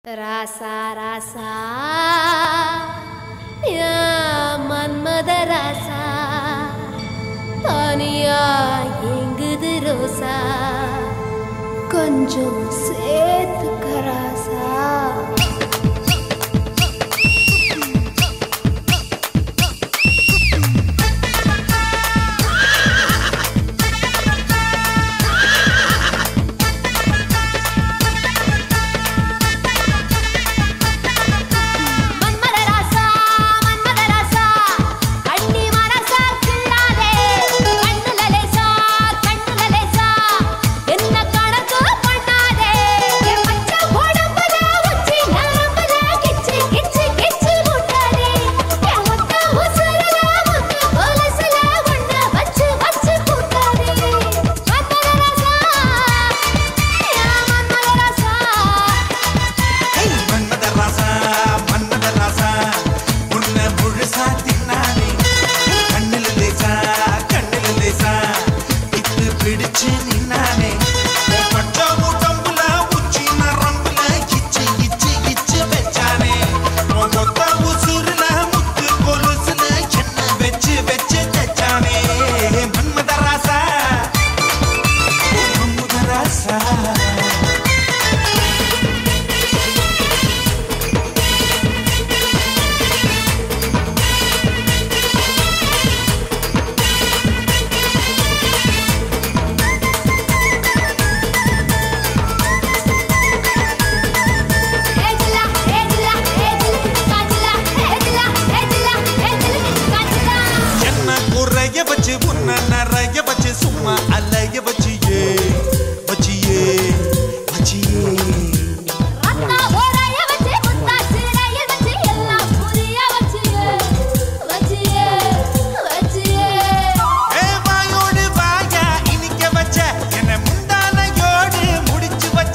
ராசா ராசா யா மன்மத ராசா தனியா எங்குது ரோசா கொஞ்சம் சேர்த்துக்க ராசா மன்மத ராசா மன்மத ராசா கண்ணி மனசா கிள்ளாதே கண்ணுல லேசா கண்ணுல லேசா என்ன கணக்கு பண்ணாதே என் பச்சை உடம்புல உச்சி நரம்புல கிச்சு கிச்சு கிச்சு முட்டாதே என் ஒத்த உசுருல முத்து கொலுசுல ஒண்ண வச்சு வச்சு கூட்டாதே மன்மத ராசா யா மன்மத ராசா ஹேய் மன்மத ராசா மன்மத ராசா உன்னை முழுசா தின்னானே கண்ணுல லேசா கண்ணுல லேசா இத்து பிடிச்சு நின்னானே உன் பச்சை உடம்புல உச்சி நரம்புல இச்சு இச்சு இச்சு வச்சானே உன் மொத்த உசுருல முத்து கொலுசுல என்ன வச்சு வச்சு தச்சானே மன்மத ராசா மன்மத ராசா ஏஜிலா ஏஜிலா ஏஜிலா காஜிலா ஏஜிலா ஏஜிலா ஏஜிலா காஜிலா என்ன குறைய வச்சு உன்ன நிறைய வச்சு சும்மா அலைய வச்சியே வச்சியே வச்சியே ரத்தா ஓரைய வச்சு முத்தா சிறைய வச்சு எல்லாம் புரிய வச்சியே வச்சியே வச்சியே ஏ வாயோடு வாயா இனிக்க வச்ச என்ன முந்தானையோடு முடிச்சு வச்ச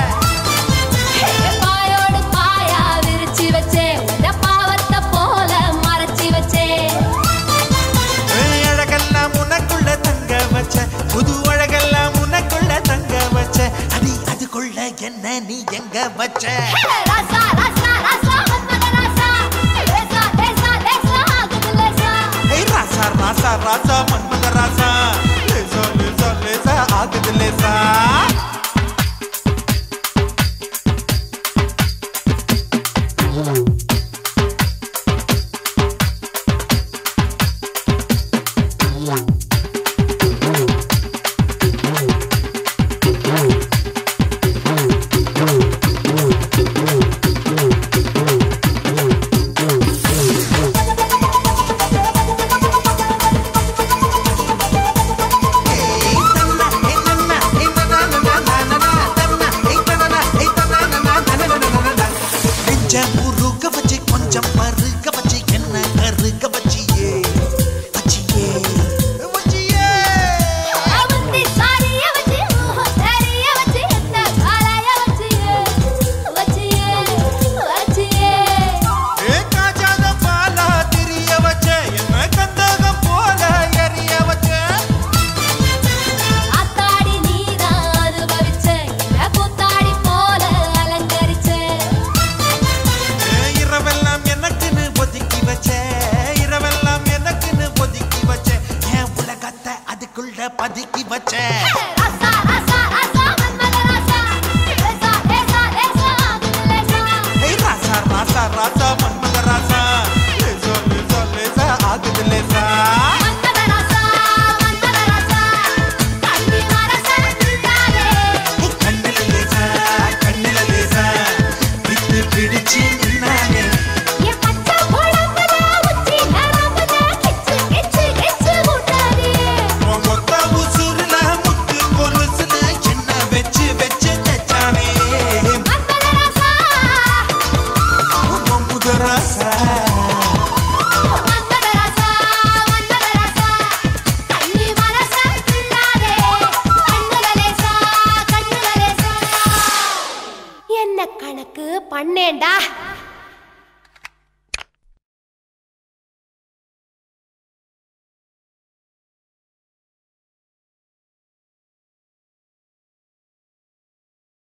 பாயோடு பாயா விரிச்சு வச்சே உன்ன பாவத்தை போல மறைச்சு வச்சே ஏ அழகெல்லாம் உனக்குள்ள தங்க வச்ச புது அழகெல்லாம் உனக்குள்ள தங்க வச்ச அடி அதுக்குள்ள என்ன நீ எங்க வச்ச ராசா ராசா ராசா மன்மத ராசா லேசா லேசா லேசா ஆகுது லேசா ஏய் ராசா ராசா ராசா மன்மத ராசா லேசா லேசா லேசா ஆகுது லேசா கொஞ்சம் பருக்க வச்சு என்ன கருக்க வச்சியே வச்சியே வச்சியே அவந்தி சாரிய வச்சு தெரிய வச்சு என்ன காலைய வச்சியே வச்சியே வச்சியே ஏ காஜாத பாலா திரிய வச்ச என்ன கந்தகம் போல எரிய வச்ச ஆத்தாடி நீதான் அனுபவிச்ச என்ன கூத்தாடி போல அலங்கரிச்ச ஏ இரவெல்லாம் எனக்குன்னு ஒதுக்கி வச்ச இரவெல்லாம் எனக்குன்னு ஒதுக்கி வச்ச என் உலகத்தை அதுக்குள்ள பதுக்கி வச்ச ராசா ராசா ராசா மன்மத ராசா லேசா லேசா லேசா ஆகுது லேசா ஏய் ராசா ராசா ராசா மன்மத ராசா லேசா லேசா லேசா ஆகுது லேசா மன்மத ராசா மன்மத ராசா கண்ணி மரசா கிள்ளாதே ஏய் கண்ணுல லேசா கண்ணுல லேசா விட்டு பிடிச்சு நின்னானே என் பச்சை உடம்புல உச்சி நரம்புல கிச்சு கிச்சு கிச்சு முட்டாதே உன் மொத்த உசுருல முத்து கொலுசுல என்ன வச்சு வச்சு தச்சானே மன்மத ராசா உன் முதராசா மன்மத ராசா மன்மத ராசா கண்ணி மனசா கிள்ளாதே கண்ணுல லேசா கண்ணுல லேசா என்ன கணக்கு பண்ணேன்டா